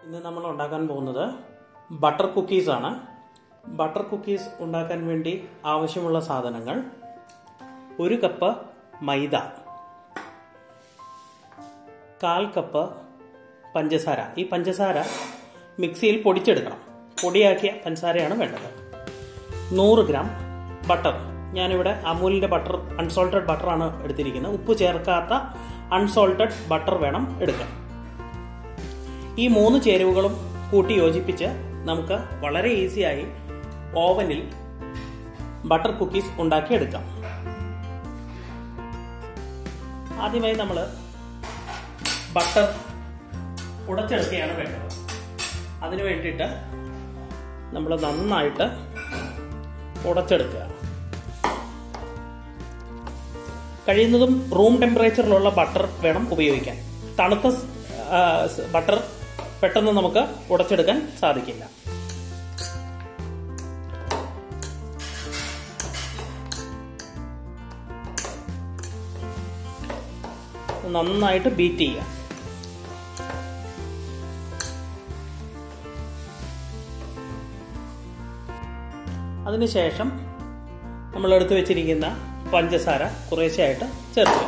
ഇന്ന് നമ്മൾ ഉണ്ടാക്കാൻ പോകുന്നത് ബട്ടർ കുക്കീസ് ആണ് ബട്ടർ കുക്കീസ് ഉണ്ടാക്കാൻ വേണ്ടി ആവശ്യമുള്ള സാധനങ്ങൾ ഒരു കപ്പ് മൈദ കാൽ കപ്പ് പഞ്ചസാര ഈ പഞ്ചസാര മിക്സിയിൽ പൊടിച്ചെടുക്കണം പൊടിയാക്കിയ പഞ്ചസാരയാണ് വേണ്ടത് നൂറ് ഗ്രാം ബട്ടർ ഞാനിവിടെ അമൂലിൻ്റെ ബട്ടർ അൺസോൾട്ടഡ് ബട്ടറാണ് എടുത്തിരിക്കുന്നത് ഉപ്പ് ചേർക്കാത്ത അൺസോൾട്ടഡ് ബട്ടർ വേണം എടുക്കാൻ ഈ മൂന്ന് ചേരുവകളും കൂട്ടി യോജിപ്പിച്ച് നമുക്ക് വളരെ ഈസിയായി ഓവനിൽ ബട്ടർ കുക്കീസ് ഉണ്ടാക്കിയെടുക്കാം ആദ്യമായി നമ്മൾ ബട്ടർ ഉടച്ചെടുക്കുകയാണ് വേണ്ടത് അതിനു വേണ്ടിയിട്ട് നമ്മൾ നന്നായിട്ട് ഉടച്ചെടുക്കുക കഴിയുന്നതും റൂം ടെമ്പറേച്ചറിലുള്ള ബട്ടർ വേണം ഉപയോഗിക്കാൻ തണുത്ത ബട്ടർ പെട്ടെന്ന് നമുക്ക് ഉടച്ചെടുക്കാൻ സാധിക്കില്ല നന്നായിട്ട് ബീറ്റ് ചെയ്യുക അതിനുശേഷം നമ്മൾ എടുത്തു വെച്ചിരിക്കുന്ന പഞ്ചസാര കുറേശ്ശെയായിട്ട് ചേർക്കുക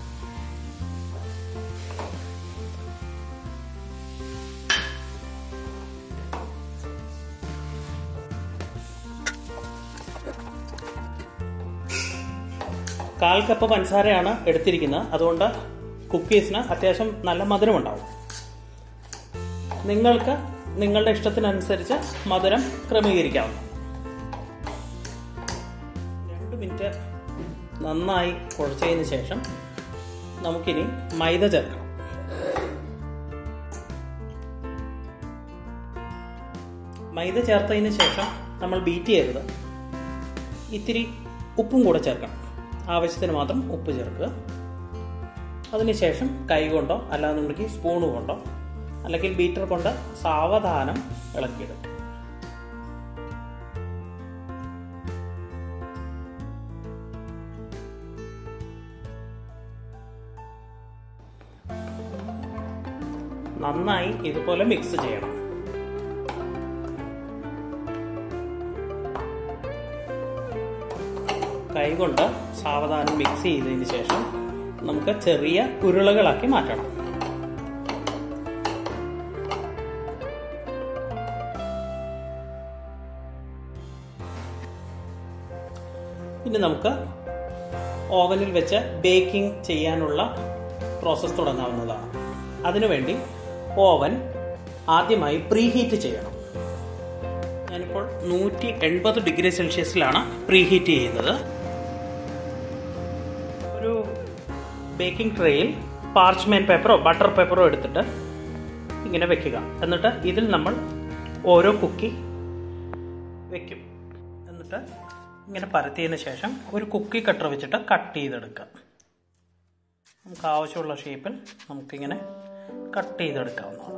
കാൽ കപ്പ് പഞ്ചസാരയാണ് എടുത്തിരിക്കുന്നത് അതുകൊണ്ട് കുക്കീസിന് അത്യാവശ്യം നല്ല മധുരം ഉണ്ടാവും നിങ്ങൾക്ക് നിങ്ങളുടെ ഇഷ്ടത്തിനനുസരിച്ച് മധുരം ക്രമീകരിക്കാവുന്ന രണ്ട് മിനിറ്റ് നന്നായി കുഴച്ചതിന് ശേഷം നമുക്കിനി മൈദ ചേർക്കണം മൈദ ചേർത്തതിന് ശേഷം നമ്മൾ ബീറ്റ് ചെയ്യരുത് ഇത്തിരി ഉപ്പും കൂടെ ചേർക്കണം ആവശ്യത്തിന് മാത്രം ഉപ്പ് ചേർക്കുക അതിനുശേഷം കൈ കൊണ്ടോ അല്ലാന്നുണ്ടെങ്കിൽ സ്പൂണ് കൊണ്ടോ അല്ലെങ്കിൽ ബീറ്റർ കൊണ്ട് സാവധാനം ഇളക്കിയിടും നന്നായി ഇതുപോലെ മിക്സ് ചെയ്യണം കൈകൊണ്ട് സാവധാനം മിക്സ് ചെയ്തതിന് ശേഷം നമുക്ക് ചെറിയ ഉരുളകളാക്കി മാറ്റണം ഇനി നമുക്ക് ഓവനിൽ വെച്ച് ബേക്കിംഗ് ചെയ്യാനുള്ള പ്രോസസ്സ് തുടങ്ങാവുന്നതാണ് അതിനുവേണ്ടി ഓവൻ ആദ്യമായി പ്രീ ഹീറ്റ് ചെയ്യണം ഞാനിപ്പോൾ നൂറ്റി എൺപത് ഡിഗ്രി സെൽഷ്യസിലാണ് പ്രീ ഹീറ്റ് ചെയ്യുന്നത് ഒരു ബേക്കിംഗ് ട്രേയിൽ പാർച്ച്മെൻറ്റ് പേപ്പറോ ബട്ടർ പേപ്പറോ എടുത്തിട്ട് ഇങ്ങനെ വെക്കുക എന്നിട്ട് ഇതിൽ നമ്മൾ ഓരോ കുക്കി വെക്കും എന്നിട്ട് ഇങ്ങനെ പരത്തിയതിന് ശേഷം ഒരു കുക്കി കട്ടർ വെച്ചിട്ട് കട്ട് ചെയ്തെടുക്കുക നമുക്ക് ആവശ്യമുള്ള ഷേപ്പിൽ നമുക്കിങ്ങനെ കട്ട് ചെയ്തെടുക്കാവുന്നതാണ്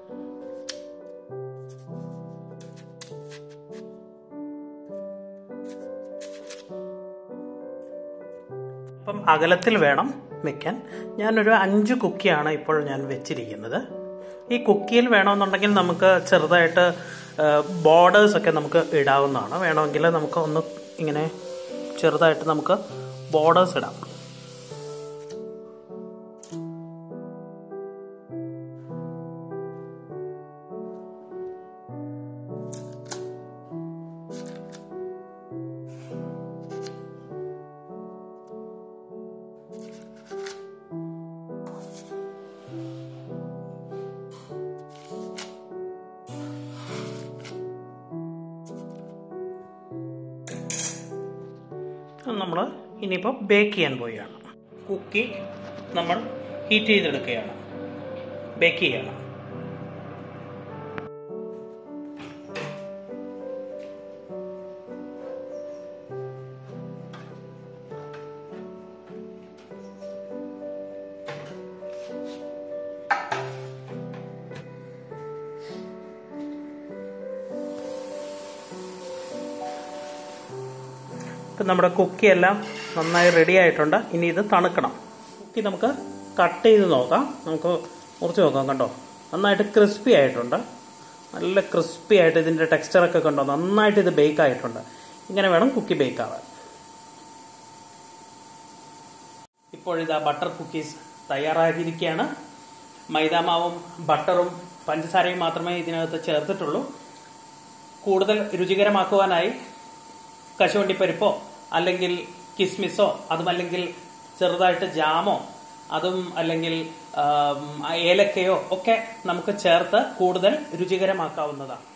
അപ്പം അകലത്തിൽ വേണം വെക്കാൻ ഞാനൊരു അഞ്ച് കുക്കിയാണ് ഇപ്പോൾ ഞാൻ വെച്ചിരിക്കുന്നത് ഈ കുക്കിയിൽ വേണമെന്നുണ്ടെങ്കിൽ നമുക്ക് ചെറുതായിട്ട് ബോർഡേഴ്സ് ഒക്കെ നമുക്ക് ഇടാവുന്നതാണ് വേണമെങ്കിൽ നമുക്ക് ഒന്ന് ഇങ്ങനെ ചെറുതായിട്ട് നമുക്ക് ബോർഡേഴ്സ് ഇടാം നമ്മൾ ഇനിയിപ്പോൾ ബേക്ക് ചെയ്യാൻ പോവുകയാണ് കുക്കി നമ്മൾ ഹീറ്റ് ചെയ്തെടുക്കുകയാണ് ബേക്ക് ചെയ്യണം ഇപ്പം നമ്മുടെ കുക്കി എല്ലാം നന്നായി റെഡി ആയിട്ടുണ്ട് ഇനി ഇത് തണുക്കണം കുക്കി നമുക്ക് കട്ട് ചെയ്ത് നോക്കാം നമുക്ക് മുറിച്ച് നോക്കാം കണ്ടോ നന്നായിട്ട് ക്രിസ്പി ആയിട്ടുണ്ട് നല്ല ക്രിസ്പി ആയിട്ട് ഇതിൻ്റെ ടെക്സ്ചറൊക്കെ കണ്ടോ നന്നായിട്ട് ഇത് ബേക്ക് ആയിട്ടുണ്ട് ഇങ്ങനെ വേണം കുക്കി ബേക്ക് ആവാൻ ഇപ്പോഴിതാ ബട്ടർ കുക്കീസ് തയ്യാറാക്കിയിരിക്കുകയാണ് മൈദാമാവും ബട്ടറും പഞ്ചസാരയും മാത്രമേ ഇതിനകത്ത് ചേർത്തിട്ടുള്ളൂ കൂടുതൽ രുചികരമാക്കുവാനായി കശുവണ്ടിപ്പരിപ്പോ അല്ലെങ്കിൽ കിസ്മിസോ അതുമല്ലെങ്കിൽ ചെറുതായിട്ട് ജാമോ അതും അല്ലെങ്കിൽ ആം, ഏലക്കയോ ഒക്കെ നമുക്ക് ചേർത്ത് കൂടുതൽ രുചികരമാക്കാവുന്നതാണ്